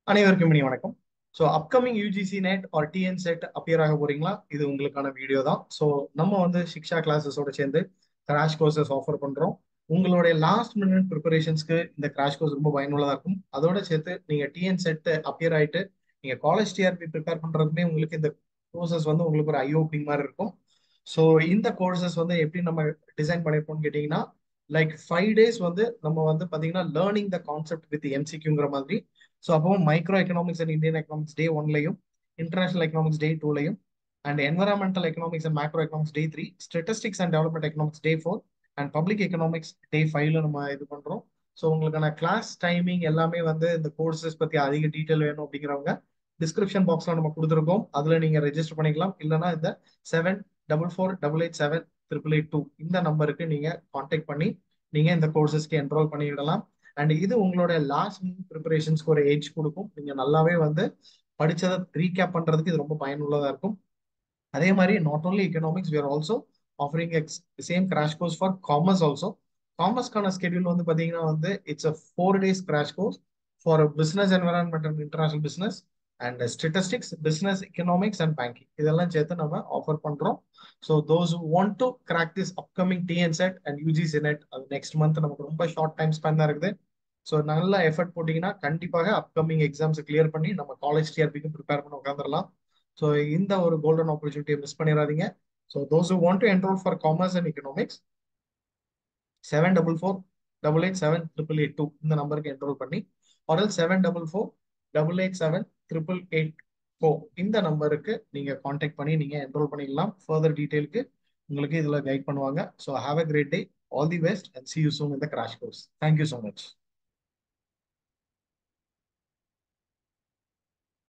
அனைவருக்கும் இனி வணக்கம் so upcoming UGC NET or TN SET appear ஆக போறீங்களா இது உங்களுக்கான வீடியோ தான் ஸோ நம்ம வந்து சிக்ஷா கிளாஸஸோட சேர்ந்து கிராஷ் கோர்சஸ் ஆஃபர் பண்றோம் உங்களுடைய லாஸ்ட் மினிட் ப்ரிப்பரேஷன்ஸ்க்கு இந்த கிராஷ் கோர்ஸ் ரொம்ப பயனுள்ளதா இருக்கும் அதோட சேர்த்து நீங்க டிஎன் செட் அப்பியர் ஆயிட்டு நீங்க காலேஜ் டிஆர்பி ப்ரிப்பேர் பண்றதுமே உங்களுக்கு இந்த கோர்சஸ் வந்து உங்களுக்கு ஒரு ஐ ஓப்பனிங் மாதிரி இருக்கும் ஸோ இந்த கோர்சஸ் வந்து எப்படி நம்ம டிசைன் பண்ணிருப்போம்னு கேட்டீங்கன்னா லைக் ஃபைவ் டேஸ் வந்து நம்ம வந்து பாத்தீங்கன்னா லேர்னிங் த கான்செப்ட் வித் எம்சிக்யூங்கிற மாதிரி ஸோ அப்போ micro economics and Indian economics day ஒன்லையும் இன்டர்நேஷனல் எக்கனாமிக்ஸ் டே டூலையும் and environmental economics and macro economics day three statistics and development economics day four and public economics day ஃபைவ்ல நம்ம இது பண்றோம் so உங்களுக்கான கிளாஸ் டைமிங் எல்லாமே வந்து இந்த கோர்சஸ் பத்தி அதிக டீட்டெயில் வேணும் அப்படிங்கிறவங்க டிஸ்கிரிப்ஷன் பாக்ஸ்ல நம்ம கொடுத்துருக்கோம் அதுல நீங்க ரெஜிஸ்டர் பண்ணிக்கலாம் இல்லைன்னா இந்த seven double four double eight seven triple eight two இந்த நம்பருக்கு நீங்க கான்டாக்ட் பண்ணி நீங்க இந்த கோர்சஸ்க்கு என்ரோல் பண்ணிவிடலாம் அண்ட் இது உங்களோட லாஸ்ட் மினிட் ப்ரிப்பரேஷன்ஸ்க்கு ஒரு ஏஜ் கொடுக்கும் நீங்க நல்லாவே வந்து படிச்சதை ரீகேப் பண்றதுக்கு இது ரொம்ப பயனுள்ளதா இருக்கும் அதே மாதிரி not only economics we are also offering ex same crash course for commerce also காமர்ஸ்க்கான ஸ்கெடியூல் வந்து பாத்தீங்கன்னா வந்து it's a four days crash course for business environment and international business and statistics business economics and banking இதெல்லாம் சேர்த்து நம்ம offer பண்றோம் so those want to crack this upcoming TN SET and UGC NET அது next month நமக்கு ரொம்ப short time spend தான் இருக்குது so நல்ல எஃபர்ட் போட்டிங்கன்னா கண்டிப்பாக அப்கமிங் எக்ஸாம்ஸ் கிளியர் பண்ணி நம்ம காலேஜ் டிஆர்பிக்கும் ப்ரிப்பேர் பண்ண உட்காந்துடலாம் ஸோ இந்த ஒரு கோல்டன் ஆப்பர்ச்சுனிட்டியை மிஸ் பண்ணிடாதீங்க so those want to enrol for commerce and economics seven double four double eight seven triple eight two இந்த நம்பருக்கு என்ரோல் பண்ணி ஆர்எல் seven double four double eight seven triple eight four இந்த நம்பருக்கு நீங்க கான்டாக்ட் பண்ணி நீங்க என்ரோல் பண்ணிக்கலாம் ஃபர்தர் டீடைலுக்கு உங்களுக்கு இதுல கைட் பண்ணுவாங்க so have a great day all the best and see you soon இந்த crash course thank you so much